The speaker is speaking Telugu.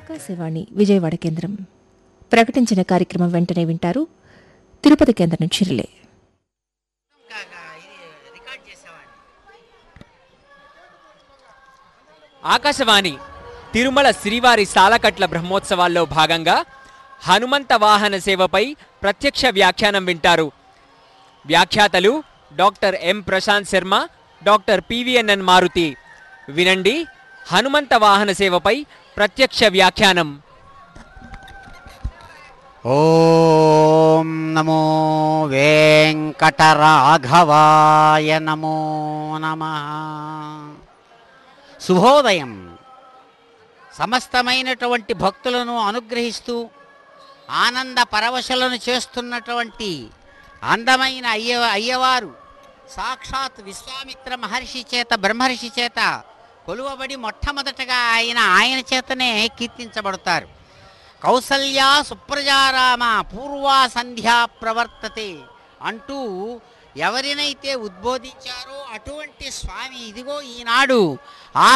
ఆకాశవాణి విజయవాడ కేంద్రం ప్రకటించిన కార్యక్రమం వెంటనే వింటారు తిరుపతి కేంద్రం నుంచి రిలే కాగా ఇది రికార్డ్ చేసేవాడిని ఆకాశవాణి తిరుమల శ్రీవారి సాలకట్ల బ్రహ్మోత్సవాల్లో భాగంగా హనుమంత వాహన సేవపై ప్రత్యక్ష వ్యాఖ్యానం వింటారు వ్యాఖ్యాతలు doctor M Prashanth Sharma doctor PVNN Maruthi వినండి హనుమంత వాహన సేవపై ప్రత్యక్ష వ్యాఖ్యానం ఓం నమో వెంకటరాఘవాయ నమో నమ శుభోదయం సమస్తమైనటువంటి భక్తులను అనుగ్రహిస్తూ ఆనంద పరవశలను చేస్తున్నటువంటి అందమైన అయ్య అయ్యవారు సాక్షాత్ విశ్వామిత్ర మహర్షి చేత బ్రహ్మర్షి చేత కొలువబడి మొట్టమొదటగా ఆయన ఆయన చేతనే కీర్తించబడతారు కౌసల్యా సుప్రజారామ పూర్వా సంధ్యా ప్రవర్తతే అంటూ ఎవరినైతే ఉద్బోధించారో అటువంటి స్వామి ఇదిగో ఈనాడు ఆ